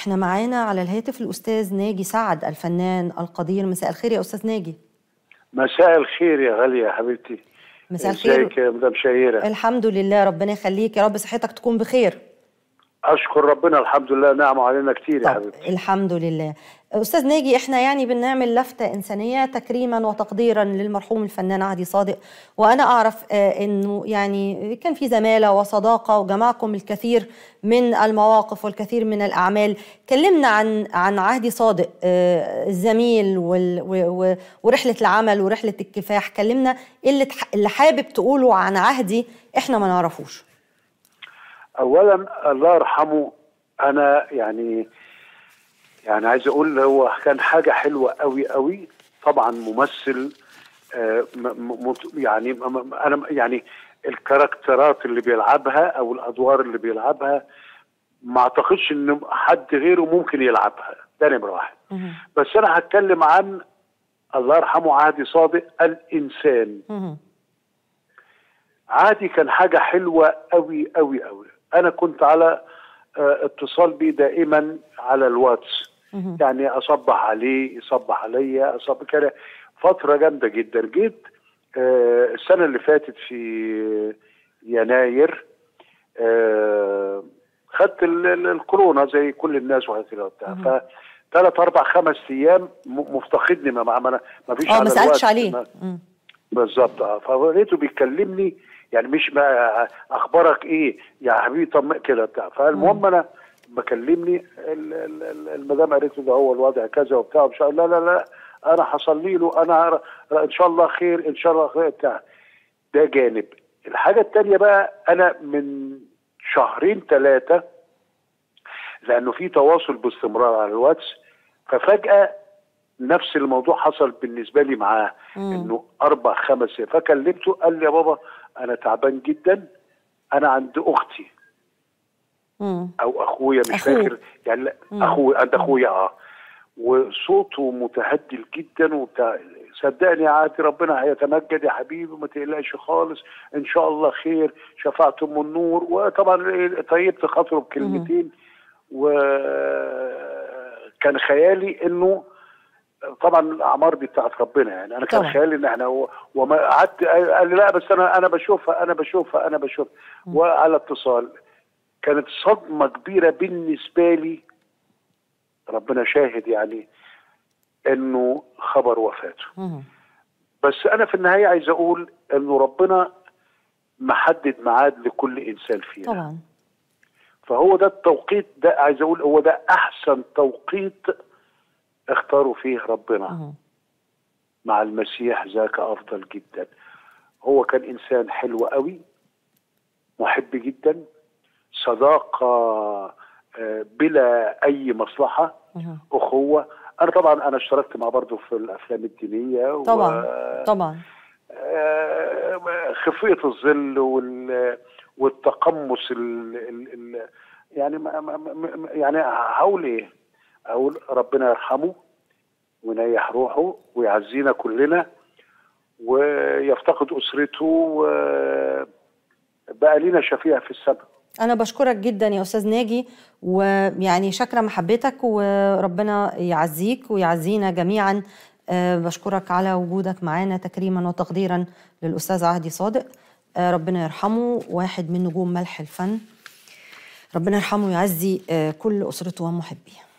احنا معانا على الهاتف الاستاذ ناجي سعد الفنان القدير مساء الخير يا استاذ ناجي مساء الخير يا غالية يا حبيبتي مساء الخير ازيك يا مدام شهيرة الحمد لله ربنا يخليك يا رب صحتك تكون بخير اشكر ربنا الحمد لله نعمه علينا كتير يا طب حبيبتي الحمد لله استاذ ناجي احنا يعني بنعمل لفته انسانيه تكريما وتقديرا للمرحوم الفنان عهدي صادق وانا اعرف آه، انه يعني كان في زماله وصداقه وجمعكم الكثير من المواقف والكثير من الاعمال كلمنا عن عن عهدي صادق آه، الزميل وال- و- و- ورحله العمل ورحله الكفاح كلمنا ايه اللي تح- اللي حابب تقوله عن عهدي احنا ما نعرفوش اولا الله يرحمه انا يعني يعني عايز اقول هو كان حاجه حلوه قوي قوي طبعا ممثل آه، م- م- مت- يعني م- م- انا يعني الكاركترات اللي بيلعبها او الادوار اللي بيلعبها ما اعتقدش ان حد غيره ممكن يلعبها ده نمره واحد مهم. بس انا هتكلم عن الله يرحمه عهدي صادق الانسان مهم. عادي كان حاجة حلوة قوي قوي قوي أنا كنت على آه، اتصال بيه دائما على الواتس مهم. يعني أصبح عليه يصبح عليا أصبح كده فترة جامدة جدا جيت آه، السنة اللي فاتت في يناير آه، خدت ال- ال- الكورونا زي كل الناس وحاجات كده وبتاع ف ثلاث اربع خمس ايام م- مفتقدني ما ما ما- ما فيش اه على ما سالتش الواتس. عليه ما- مم. بالظبط اه فلقيته بيكلمني يعني مش ما اخبارك ايه يا حبيبي طب كده بتاع فالمهم انا بكلمني ال- ال- ال- المدام قالت لي ده هو الوضع كذا وبتاع مش لا لا لا انا حصل لي له انا ر- ان شاء الله خير ان شاء الله خير بتاع ده جانب الحاجه الثانيه بقى انا من شهرين ثلاثه لانه في تواصل باستمرار على الواتس ففجاه نفس الموضوع حصل بالنسبه لي معاه انه اربع خمس سنين فكلمته قال لي يا بابا انا تعبان جدا انا عند اختي مم. او اخويا مش أخوه. فاكر يعني لا اخويا عند اخويا اه وصوته متهدل جدا وبتاع صدقني يا عادي ربنا هيتمجد يا حبيبي ما تقلقش خالص ان شاء الله خير شفاعة ام النور وطبعا إيه، طيبت خاطره بكلمتين وكان خيالي انه طبعا الاعمار دي بتاعت ربنا يعني انا كان طبعا. خيالي ان احنا و- وما قعدت قال لي لا بس انا انا بشوفها انا بشوفها انا بشوفها وعلى اتصال كانت صدمه كبيره بالنسبه لي ربنا شاهد يعني انه خبر وفاته مهم. بس انا في النهايه عايز اقول انه ربنا محدد ميعاد لكل انسان فينا طبعا فهو ده التوقيت ده عايز اقول هو ده احسن توقيت اختاروا فيه ربنا مهم. مع المسيح ذاك افضل جدا هو كان انسان حلو قوي محب جدا صداقه آه، بلا اي مصلحه مهم. اخوه انا طبعا انا اشتركت معاه برضه في الافلام الدينيه و- طبعا طبعا آه، خفيه الظل وال والتقمص ال ال ال يعني ما ما ما يعني هقول ايه؟ اقول ربنا يرحمه وينيح روحه ويعزينا كلنا ويفتقد اسرته وبقى لنا شفيع في السماء أنا بشكرك جدا يا أستاذ ناجي ويعني شاكرة محبتك وربنا يعزيك ويعزينا جميعا آه، بشكرك على وجودك معانا تكريما وتقديرا للأستاذ عهدي صادق آه، ربنا يرحمه واحد من نجوم ملح الفن ربنا يرحمه ويعزي آه، كل أسرته ومحبيه